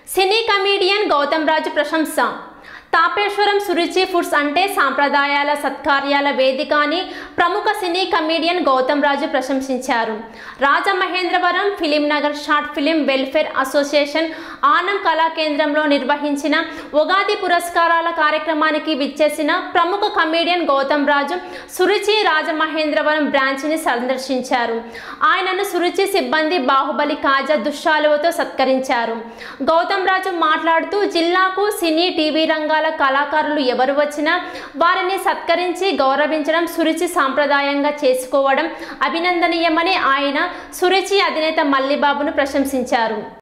సినీ comedian Gautam రాజు ప్రశంస Tapeswaram Suruchi foods అంటే సాంప్రదాయాల సత్కార్యాల వేదిక అని ప్రముఖ సినీ కమీడియన్ గౌతమ్ రాజు ప్రశంసించారు Rajamahendravaram film Nagar short film welfare association Anam Kala కేంద్రంలో నిర్వహించిన ఉగాది పురస్కారాల కార్యక్రమానికి విచ్చేసిన ప్రముఖ కమీడియన్ గౌతమ్ రాజు సురుచి రాజమహేంద్రవరం బ్రాంచ్ని సందర్శించారు ఆయనను సురుచి సిబ్బంది బాహుబలి కాజా దుశ్శాలువతో సత్కరించారు గౌతమ్ రాజు మాట్లాడుతూ జిల్లాకు సినీ టీవీ రంగాల కళాకారులు ఎవరు వచ్చినా వారిని సత్కరించి గౌరవించడం సురుచి సాంప్రదాయంగా చేసుకోవడం అభినందనీయమని ఆయన సురుచి అధినేత మల్లిబాబును ప్రశంసించారు